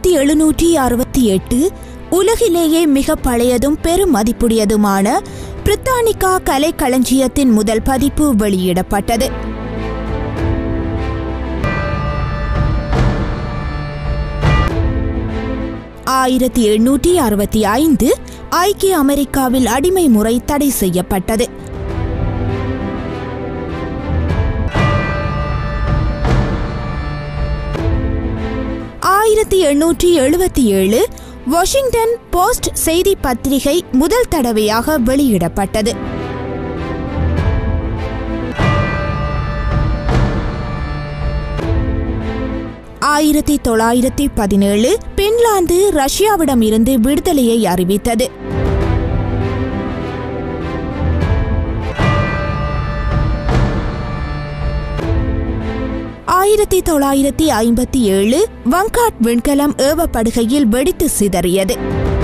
ஆயிரத்தி எழுநூற்றி அறுபத்தி எட்டு உலகிலேயே மிக பழையதும் பெரும் மதிப்புடையதுமான பிரித்தானிக்கா கலைக்களஞ்சியத்தின் முதல் பதிப்பு வெளியிடப்பட்டது ஆயிரத்தி எண்ணூற்றி அறுபத்தி ஐந்து ஐக்கிய அமெரிக்காவில் அடிமை முறை தடை செய்யப்பட்டது ஆயிரத்தி எண்ணூற்றி எழுபத்தி ஏழு வாஷிங்டன் போஸ்ட் செய்தி பத்திரிகை முதல் தடவையாக வெளியிடப்பட்டது ஆயிரத்தி தொள்ளாயிரத்தி பதினேழு பின்லாந்து ரஷ்யாவிடமிருந்து விடுதலையை அறிவித்தது ஆயிரத்தி தொள்ளாயிரத்தி ஐம்பத்தி ஏழு வங்காட் விண்கலம் ஏவப்படுகையில் வெடித்து சிதறியது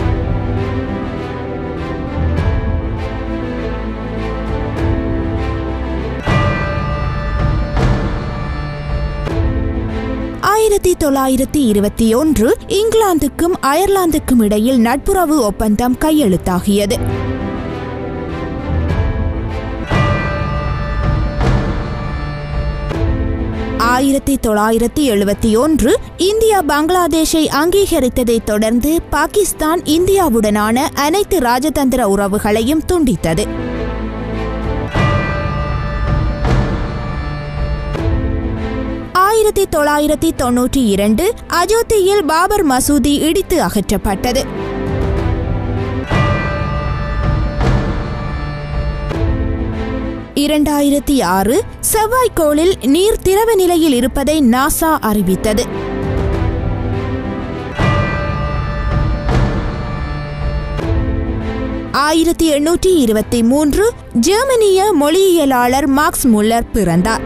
ஆயிரத்தி தொள்ளாயிரத்தி இருபத்தி ஒன்று இங்கிலாந்துக்கும் அயர்லாந்துக்கும் இடையில் நட்புறவு ஒப்பந்தம் கையெழுத்தாகியது ஆயிரத்தி தொள்ளாயிரத்தி எழுபத்தி ஒன்று இந்தியா பங்களாதேஷை அங்கீகரித்ததைத் தொடர்ந்து பாகிஸ்தான் இந்தியாவுடனான அனைத்து ராஜதந்திர உறவுகளையும் துண்டித்தது ஆயிரத்தி தொள்ளாயிரத்தி தொன்னூற்றி இரண்டு அயோத்தியில் பாபர் மசூதி இடித்து அகற்றப்பட்டது இரண்டாயிரத்தி ஆறு செவ்வாய்க்கோளில் நீர் திரவ நிலையில் இருப்பதை நாசா அறிவித்தது ஆயிரத்தி எண்ணூற்றி இருபத்தி மூன்று ஜெர்மனிய மொழியியலாளர் மார்க்ஸ் முல்லர் பிறந்தார்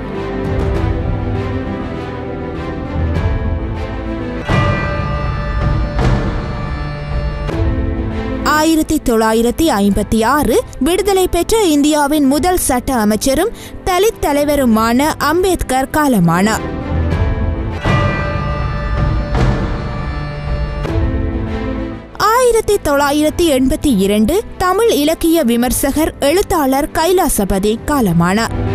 ஆயிரத்தி தொள்ளாயிரத்தி ஐம்பத்தி ஆறு விடுதலை பெற்ற இந்தியாவின் முதல் சட்ட அமைச்சரும் தலித் தலைவருமான அம்பேத்கர் காலமானார் ஆயிரத்தி தொள்ளாயிரத்தி எண்பத்தி இரண்டு தமிழ் இலக்கிய விமர்சகர் எழுத்தாளர் கைலாசபதி காலமானார்